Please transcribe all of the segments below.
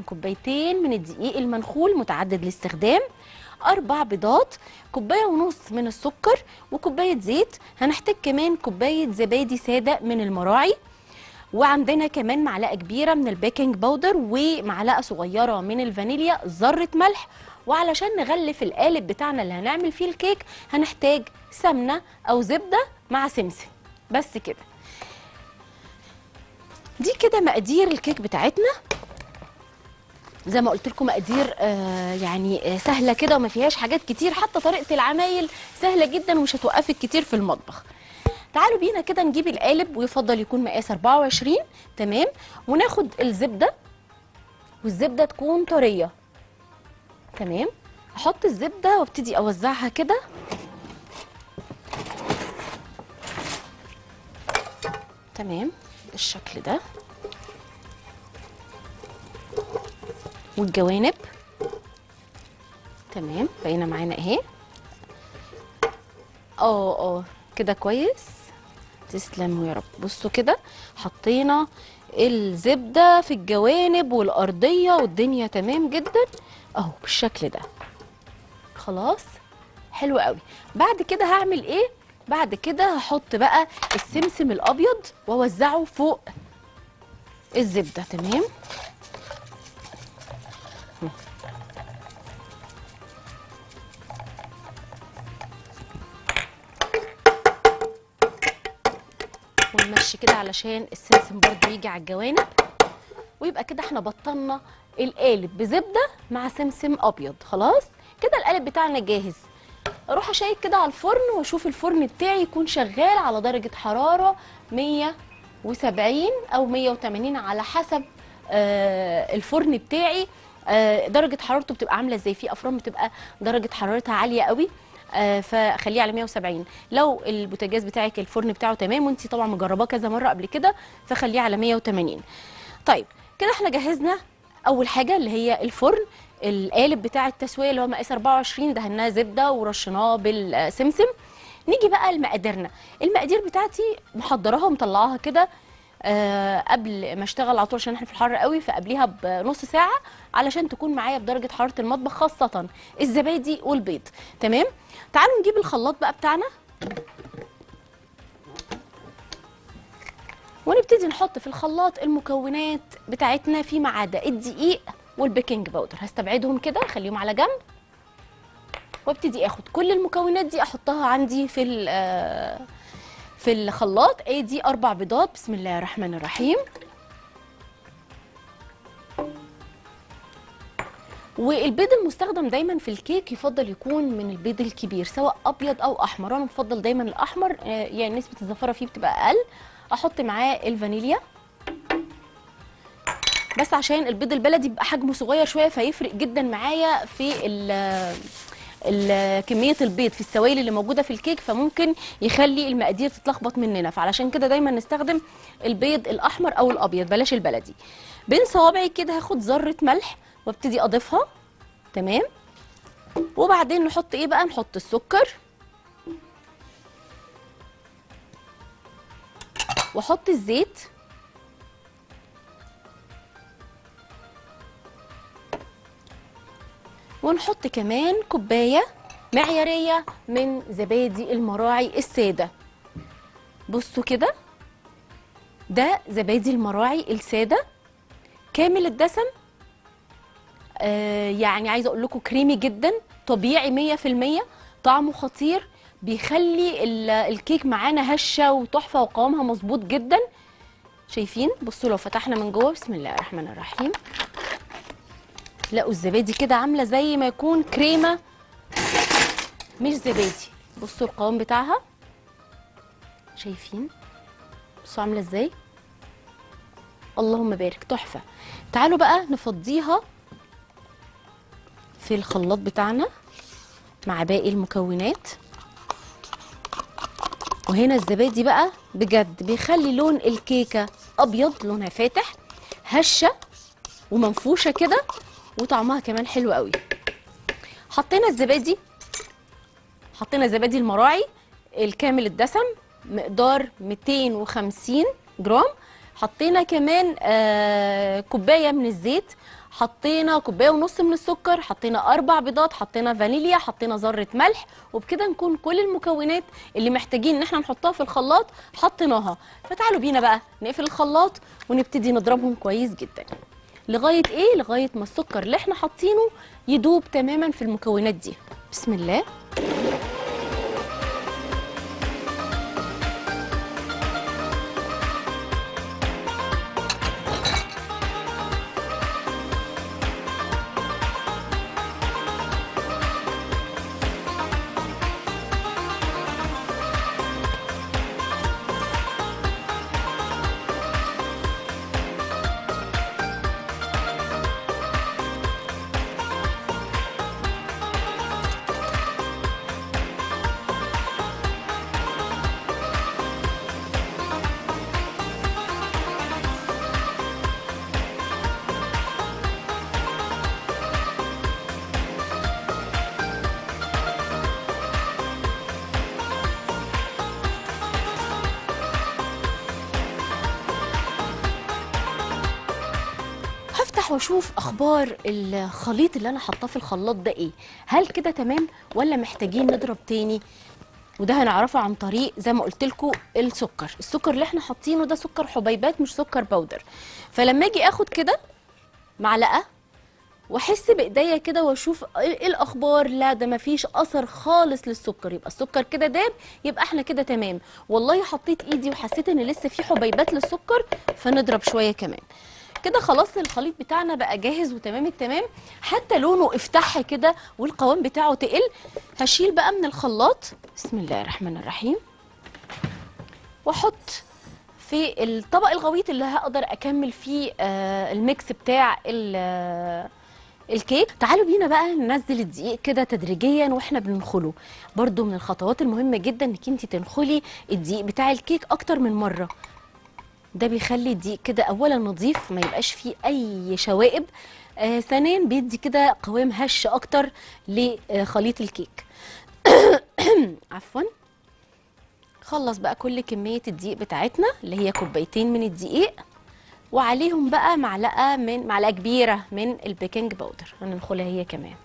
كوبايتين من الدقيق المنخول متعدد الاستخدام أربع بيضات كوباية ونص من السكر وكوباية زيت هنحتاج كمان كوباية زبادي سادة من المراعي وعندنا كمان معلقة كبيرة من البيكنج باودر ومعلقة صغيرة من الفانيليا ذرة ملح وعلشان نغلف القالب بتاعنا اللي هنعمل فيه الكيك هنحتاج سمنة أو زبدة مع سمسم بس كده دي كده مقادير الكيك بتاعتنا زي ما قلت لكم مقادير آه يعني آه سهله كده وما فيهاش حاجات كتير حتى طريقه العمايل سهله جدا ومش هتوقفك كتير في المطبخ تعالوا بينا كده نجيب القالب ويفضل يكون مقاس 24 تمام وناخد الزبده والزبده تكون طريه تمام احط الزبده وابتدي اوزعها كده تمام بالشكل ده والجوانب تمام بقينا معانا اهي اه اه كده كويس تسلموا يا رب بصوا كده حطينا الزبده في الجوانب والارضيه والدنيا تمام جدا اهو بالشكل ده خلاص حلو قوي بعد كده هعمل ايه بعد كده هحط بقى السمسم الابيض واوزعه فوق الزبده تمام ونمشي كده علشان السمسم برضو يجي على الجوانب ويبقى كده احنا بطلنا القالب بزبده مع سمسم ابيض خلاص كده القالب بتاعنا جاهز اروح اشيك كده على الفرن واشوف الفرن بتاعي يكون شغال على درجه حراره 170 او 180 على حسب آه الفرن بتاعي آه درجه حرارته بتبقى عامله ازاي في افران بتبقى درجه حرارتها عاليه قوي آه فخليه على 170 لو البوتاجاز بتاعك الفرن بتاعه تمام وانت طبعا مجرباه كذا مره قبل كده فخليه على 180 طيب كده احنا جهزنا اول حاجه اللي هي الفرن القالب بتاع التسويه اللي هو مقاس 24 دهناه زبده ورشيناه بالسمسم نيجي بقى لمقاديرنا المقادير بتاعتي محضراها ومطلعاها كده آه قبل ما اشتغل على طول عشان احنا في الحر قوي فقبليها بنص ساعه علشان تكون معايا بدرجه حراره المطبخ خاصه الزبادي والبيض تمام تعالوا نجيب الخلاط بقى بتاعنا ونبتدي نحط في الخلاط المكونات بتاعتنا فيما عدا الدقيق والبيكنج باودر هستبعدهم كده اخليهم على جنب وابتدي اخد كل المكونات دي احطها عندي في في الخلاط ادي اربع بيضات بسم الله الرحمن الرحيم والبيض المستخدم دايما في الكيك يفضل يكون من البيض الكبير سواء ابيض او احمر انا بفضل دايما الاحمر يعني نسبه الزفره فيه بتبقى اقل احط معاه الفانيليا بس عشان البيض البلدي بيبقى حجمه صغير شويه فيفرق جدا معايا في ال كميه البيض في السوائل اللي موجوده في الكيك فممكن يخلي المقادير تتلخبط مننا فعلشان كده دايما نستخدم البيض الاحمر او الابيض بلاش البلدي بين صوابعي كده هاخد ذره ملح وابتدي اضيفها تمام وبعدين نحط ايه بقى نحط السكر واحط الزيت ونحط كمان كوبايه معياريه من زبادي المراعي الساده بصوا كده ده زبادي المراعي الساده كامل الدسم آه يعني عايزه اقول لكم كريمي جدا طبيعي 100% طعمه خطير بيخلي الكيك معانا هشه وتحفه وقوامها مظبوط جدا شايفين بصوا لو فتحنا من جوه بسم الله الرحمن الرحيم تلاقوا الزبادي كده عامله زي ما يكون كريمه مش زبادي بصوا القوام بتاعها شايفين بصوا عامله ازاي اللهم بارك تحفه تعالوا بقى نفضيها في الخلاط بتاعنا مع باقي المكونات وهنا الزبادي بقى بجد بيخلي لون الكيكه ابيض لونها فاتح هشه ومنفوشه كده وطعمها كمان حلو قوي حطينا الزبادي حطينا زبادي المراعي الكامل الدسم مقدار 250 جرام حطينا كمان آه كوبايه من الزيت حطينا كوبايه ونص من السكر حطينا اربع بيضات حطينا فانيليا حطينا ذره ملح وبكده نكون كل المكونات اللي محتاجين ان احنا نحطها في الخلاط حطيناها فتعالوا بينا بقى نقفل الخلاط ونبتدي نضربهم كويس جدا لغايه ايه لغايه ما السكر اللي احنا حاطينه يدوب تماما في المكونات دي بسم الله هفتح واشوف اخبار الخليط اللي انا حاطاه في الخلاط ده ايه هل كده تمام ولا محتاجين نضرب تاني وده هنعرفه عن طريق زي ما قلت لكم السكر السكر اللي احنا حاطينه ده سكر حبيبات مش سكر باودر فلما اجي اخد كده معلقه واحس بايديا كده واشوف ايه الاخبار لا ده مفيش اثر خالص للسكر يبقى السكر كده داب يبقى احنا كده تمام والله حطيت ايدي وحسيت ان لسه في حبيبات للسكر فنضرب شويه كمان كده خلاص الخليط بتاعنا بقى جاهز وتمام التمام حتى لونه افتح كده والقوام بتاعه تقل هشيل بقى من الخلاط بسم الله الرحمن الرحيم واحط في الطبق الغويط اللي هقدر اكمل فيه آه الميكس بتاع ال- آه، الكيك تعالوا بينا بقى ننزل الدقيق كده تدريجيا واحنا بننخله برضو من الخطوات المهمه جدا انك انت تنخلي الدقيق بتاع الكيك اكتر من مره ده بيخلي الدقيق كده اولا نظيف ما يبقاش فيه اي شوائب آه ثانيا بيدي كده قوام هش اكتر لخليط الكيك عفوا خلص بقى كل كمية الدقيق بتاعتنا اللي هي كوبايتين من الدقيق وعليهم بقى معلقة من معلقة كبيرة من البيكنج باودر هننخلها هي كمان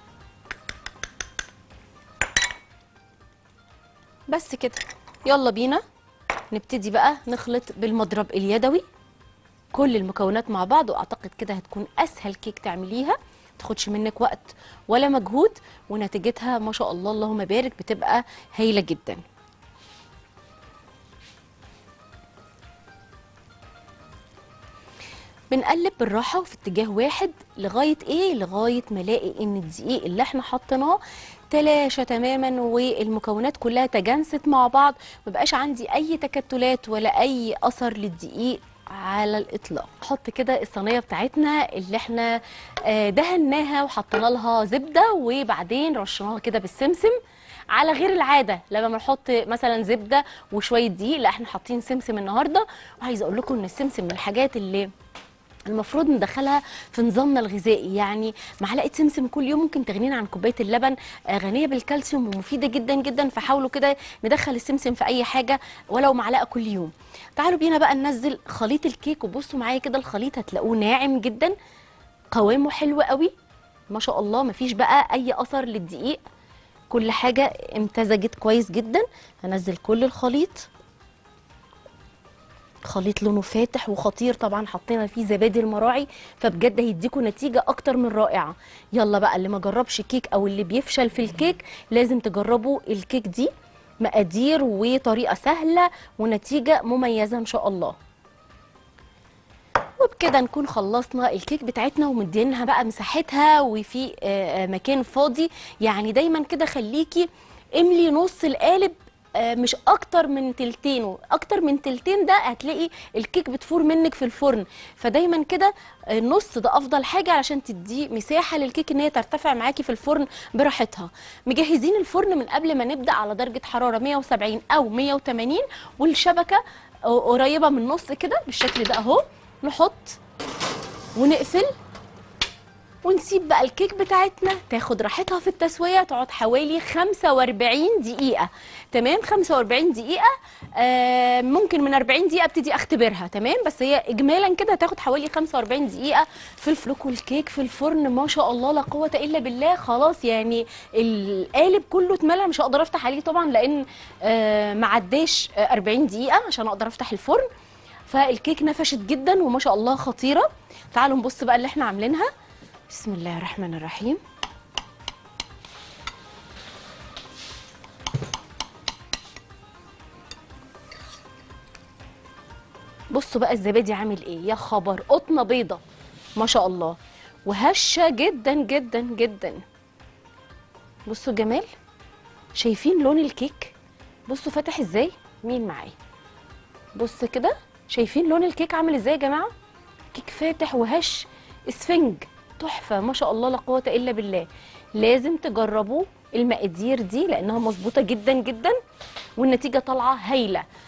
بس كده يلا بينا نبتدي بقى نخلط بالمضرب اليدوي كل المكونات مع بعض واعتقد كده هتكون اسهل كيك تعمليها تاخدش منك وقت ولا مجهود ونتيجتها ما شاء الله اللهم بارك بتبقى هايله جدا بنقلب بالراحه وفي اتجاه واحد لغايه ايه لغايه ما الاقي ان الدقيق اللي احنا حطيناه تلاشى تماما والمكونات كلها تجانست مع بعض مبقاش عندي اي تكتلات ولا اي اثر للدقيق على الاطلاق احط كده الصينيه بتاعتنا اللي احنا آه، دهناها وحطينا لها زبده وبعدين رشناها كده بالسمسم على غير العاده لما بنحط مثلا زبده وشويه دقيق لا احنا حاطين سمسم النهارده وعايزه اقول لكم ان السمسم من الحاجات اللي المفروض ندخلها في نظامنا الغذائي يعني معلقه سمسم كل يوم ممكن تغنينا عن كوبايه اللبن آه، غنيه بالكالسيوم ومفيده جدا جدا فحاولوا كده ندخل السمسم في اي حاجه ولو معلقه كل يوم تعالوا بينا بقى ننزل خليط الكيك وبصوا معايا كده الخليط هتلاقوه ناعم جدا قوامه حلو قوي ما شاء الله مفيش بقى اي اثر للدقيق كل حاجه امتزجت كويس جدا هنزل كل الخليط خليط لونه فاتح وخطير طبعا حطينا فيه زبادي المراعي فبجد هيديكوا نتيجه اكتر من رائعه يلا بقى اللي ما جربش كيك او اللي بيفشل في الكيك لازم تجربوا الكيك دي مقادير وطريقه سهله ونتيجه مميزه ان شاء الله وبكده نكون خلصنا الكيك بتاعتنا ومدينها بقى مساحتها وفي آه، آه، مكان فاضي يعني دايما كده خليكي املي نص القالب آه، مش اكتر من تلتينه اكتر من تلتين ده هتلاقي الكيك بتفور منك في الفرن فدايما كده النص ده افضل حاجه علشان تدي مساحه للكيك ان هي ترتفع معاكي في الفرن براحتها مجهزين الفرن من قبل ما نبدا على درجه حراره 170 او 180 والشبكه قريبه من النص كده بالشكل ده اهو نحط ونقفل ونسيب بقى الكيك بتاعتنا تاخد راحتها في التسويه تقعد حوالي 45 دقيقه تمام 45 دقيقه آه ممكن من 40 دقيقه ابتدي اختبرها تمام بس هي اجمالا كده هتاخد حوالي 45 دقيقه في الفلوك والكيك في الفرن ما شاء الله لا قوه الا بالله خلاص يعني القالب كله اتملى مش هقدر افتح عليه طبعا لان آه ما عداش آه 40 دقيقه عشان اقدر افتح الفرن فالكيك نفشت جدا وما شاء الله خطيره تعالوا نبص بقى اللي احنا عاملينها بسم الله الرحمن الرحيم بصوا بقى الزبادي عامل ايه يا خبر قطنه بيضه ما شاء الله وهشه جدا جدا جدا بصوا جمال شايفين لون الكيك بصوا فاتح ازاي مين معايا بص كده شايفين لون الكيك عامل ازاي يا جماعه كيك فاتح وهش اسفنج تحفه ما شاء الله لا قوه الا بالله لازم تجربوا المقادير دي لانها مظبوطه جدا جدا والنتيجه طالعه هايله